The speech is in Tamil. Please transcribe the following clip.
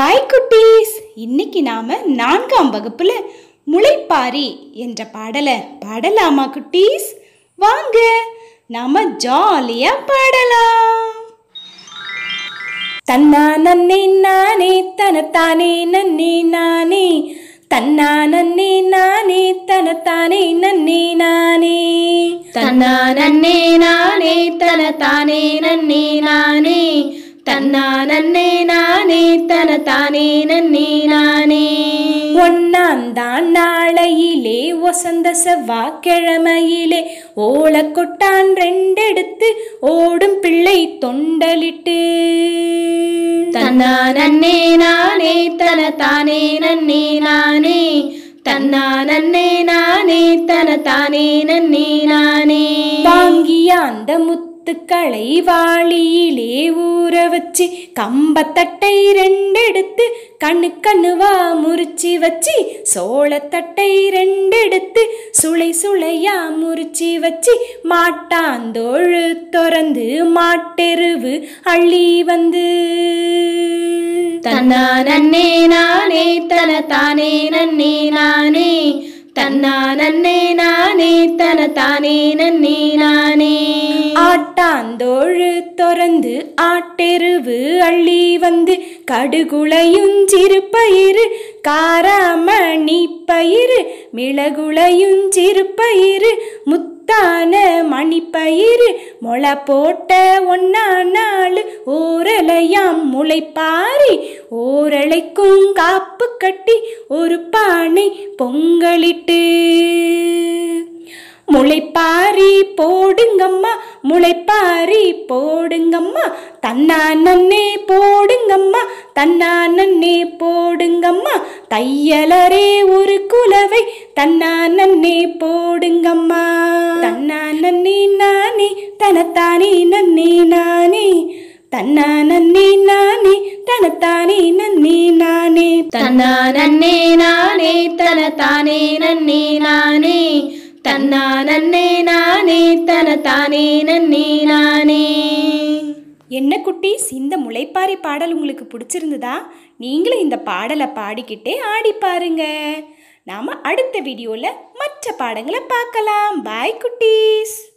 ஹாய் குட்டீஸ் இன்னைக்கு நாம நான்காம் வகுப்புல முளைப்பாரி என்ற பாடலை பாடலாமா குட்டீஸ் வாங்க நாம ஜாலியா பாடலாம் தன்னா நன்னே நானே தனத்தானே நன்னே நானே தன்னா நன்னே நானே தனத்தானே நன்னே நானே தன்னா நன்னே நானே தன தானே நன்னே நானே தன்னா நன்னே நானே தன தானே நன்னே நானே ஒன்னாந்தான் நாளையிலே ஒசந்த செவ்வாய்க்கிழமையிலே ஓலக்கொட்டான் ரெண்டெடுத்து ஓடும் பிள்ளை தொண்டலிட்டு தன்னா நன்னே நானே தன தானே நன்னே நானே தன்னா நன்னே நானே தன தானே நன்னே நானே வாங்கிய அந்த முத்துக்களை வாளியிலே ஊற வச்சு கம்பத்தட்டை ரெண்டெடுத்து கண்ணு கண்ணுவா முறிச்சு வச்சு சோளத்தட்டை ரெண்டெடுத்து சுளை சுளையா முறிச்சு வச்சு மாட்டாந்தோழு திறந்து மாட்டெருவு அள்ளி வந்து தன்னா நன்னே நானே தன தானே நன்னே நானே தன்னா நன்னே நானே தன தானே நன்னே நானே ஆட்டாந்தோழு திறந்து ஆட்டெருவு அள்ளி வந்து கடுகுளையும் சிறுபயிறு காராமணி பயிறு மிளகுளையும் சிறுபயிறு முத்தான மணிப்பயிறு மொளை போட்ட ஒன்னா நாள் ஓரலையாம் முளைப்பாரி ஓரலைக்கும் காப்பு கட்டி ஒரு பானை பொங்கலிட்டு முளைப்பாரி போடுங்கம்மா முளைப்பாரி போடுங்கம்மா தன்னா நன்னே போடுங்கம்மா தன்னா நன்னே போடுங்கம்மா தையலரே ஒரு குலவை தன்னா நன்னே போடுங்கம்மா தன்னா நன்னே நானே தனத்தானே நன்னே நானே தன்னா நன்னே நானே தனத்தானே நன்னே நானே தன்னா நன்னே நானே தன தானே நன்னே நானே தன்னா நன்னே நானே தன தானே நன்னே நானே என்ன குட்டீஸ் இந்த முளைப்பாரி பாடல் உங்களுக்கு பிடிச்சிருந்ததா நீங்களும் இந்த பாடலை பாடிக்கிட்டே ஆடி பாருங்க நாம அடுத்த வீடியோவில் மற்ற பாடங்களை பார்க்கலாம் பாய் குட்டீஸ்